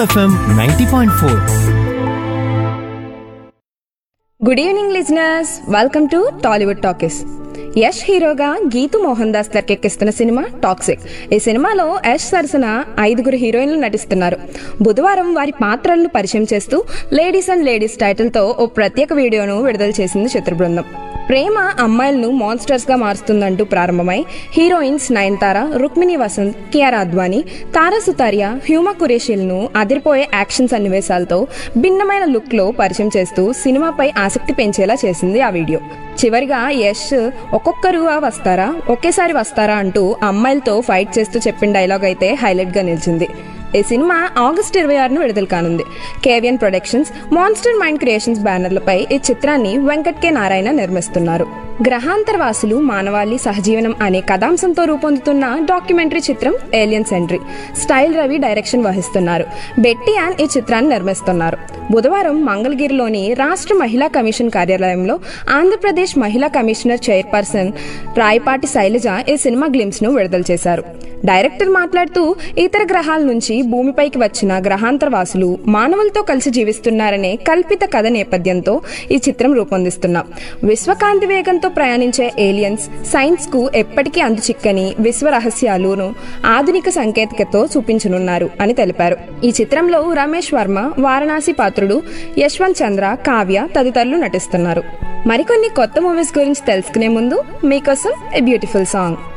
FM ninety point four good evening listeners welcome to Tollywood talkies Yash హీరోగా గీతు మోహన్ దాస్ తెరకెక్కిస్తున్న సినిమా Toxic ఈ సినిమాలో యష్ సరసన ఐదుగురు హీరోయిన్లు నటిస్తున్నారు బుధవారం వారి పాత్రలను పరిచయం చేస్తూ లేడీస్ అండ్ లేడీస్ టైటిల్తో ఓ ప్రత్యేక వీడియోను విడుదల చేసింది చిత్ర బృందం ప్రేమ అమ్మాయిలను మాన్స్టర్స్ గా మారుస్తుందంటూ ప్రారంభమై హీరోయిన్స్ నయనతార రుక్మిణి వసంత్ కియారా అద్వానీ తారా సుతారియా హ్యూమా కురేషిల్ను అదిరిపోయే యాక్షన్ సన్నివేశాలతో భిన్నమైన లుక్ లో పరిచయం చేస్తూ సినిమాపై ఆసక్తి పెంచేలా చేసింది ఆ వీడియో చివరిగా యష్ ఒక్కొక్కరు వస్తారా ఒకేసారి వస్తారా అంటూ అమ్మాయిలతో ఫైట్ చేస్తూ చెప్పిన డైలాగ్ అయితే హైలైట్ గా నిలిచింది ఈ సినిమా ఆగస్ట్ ఇరవై ఆరున విడుదల కానుంది K V N productions monster mind creations బ్యానర్లపై ఈ చిత్రాన్ని వెంకట్ కె నారాయణ నిర్మిస్తున్నారు గ్రహాంతరవాసులు మానవాళి సహజీవనం అనే కథాంశంతో రూపొందుతున్న డాక్యుమెంటరీ చిత్రం aliens entry style Ravi direction వహిస్తున్నారు బెట్టి యాన్ ఈ చిత్రాన్ని నిర్మిస్తున్నారు బుధవారం మంగళగిరిలోని రాష్ట్ర మహిళా కమిషన్ కార్యాలయంలో ఆంధ్రప్రదేశ్ మహిళా కమిషనర్ చైర్పర్సన్ రాయపాటి శైలజ ఈ సినిమా గ్లిమ్స్ ను విడుదల చేశారు డైరెక్టర్ మాట్లాడుతూ ఇతర గ్రహాల నుంచి భూమిపైకి వచ్చిన గ్రహాంతరవాసులు మానవులతో కలిసి జీవిస్తున్నారనే కల్పిత కథ నేపథ్యంతో ఈ చిత్రం రూపొందిస్తున్నాం విశ్వకాంతి వేగంతో ప్రయాణించే ఏలియన్స్ సైన్స్ కు ఎప్పటికీ అందుచిక్కని విశ్వ రహస్యాలను ఆధునిక సాంకేతికతో చూపించనున్నారు అని తెలిపారు ఈ చిత్రంలో రమేష్ వర్మ వారణాసి పాత్రుడు యశ్వంత్ చంద్ర కావ్య తదితరులు నటిస్తున్నారు మరికొన్ని కొత్త మూవీస్ గురించి తెలుసుకునే ముందు మీకోసం ఎ బ్యూటిఫుల్ సాంగ్